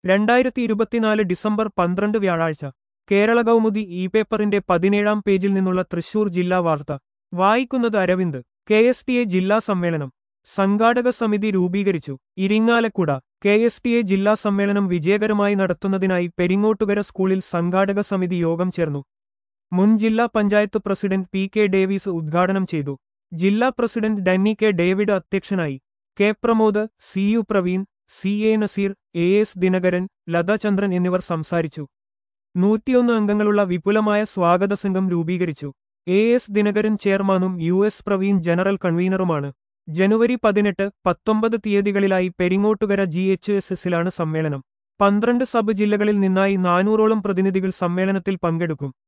രണ്ടായിരത്തി ഇരുപത്തിനാല് ഡിസംബർ പന്ത്രണ്ട് വ്യാഴാഴ്ച കേരള കൗമുദി ഇ പേപ്പറിന്റെ പതിനേഴാം പേജിൽ നിന്നുള്ള തൃശൂർ ജില്ലാ വാർത്ത വായിക്കുന്നത് Aravind K S T A ജില്ലാ സമ്മേളനം സംഘാടക സമിതി രൂപീകരിച്ചു Irinjalakuda K S T A ജില്ലാ സമ്മേളനം വിജയകരമായി നടത്തുന്നതിനായി പെരിങ്ങോട്ടുകര സ്കൂളിൽ സംഘാടക സമിതി യോഗം ചേർന്നു മുൻ ജില്ലാ panchayat president P K Davis ഉദ്ഘാടനം ചെയ്തു ജില്ലാ പ്രസിഡന്റ് ഡന്നി കെ ഡേവിഡ് അധ്യക്ഷനായി K Pramod C U Praveen C A Naseer A S Dinakaran Latha Chandran എന്നിവർ സംസാരിച്ചു നൂറ്റിയൊന്ന് അംഗങ്ങളുള്ള വിപുലമായ സ്വാഗത സംഘം രൂപീകരിച്ചു എ എസ് ദിനകരൻ ചെയർമാനും യു എസ് പ്രവീൺ ജനറൽ കൺവീനറുമാണ് ജനുവരി പതിനെട്ട് പത്തൊമ്പത് തീയതികളിലായി പെരിങ്ങോട്ടുകര ജി എച്ച് എസ് എസിലാണ് സമ്മേളനം പന്ത്രണ്ട് സബ് ജില്ലകളിൽ നിന്നായി നാനൂറോളം പ്രതിനിധികൾ സമ്മേളനത്തിൽ പങ്കെടുക്കും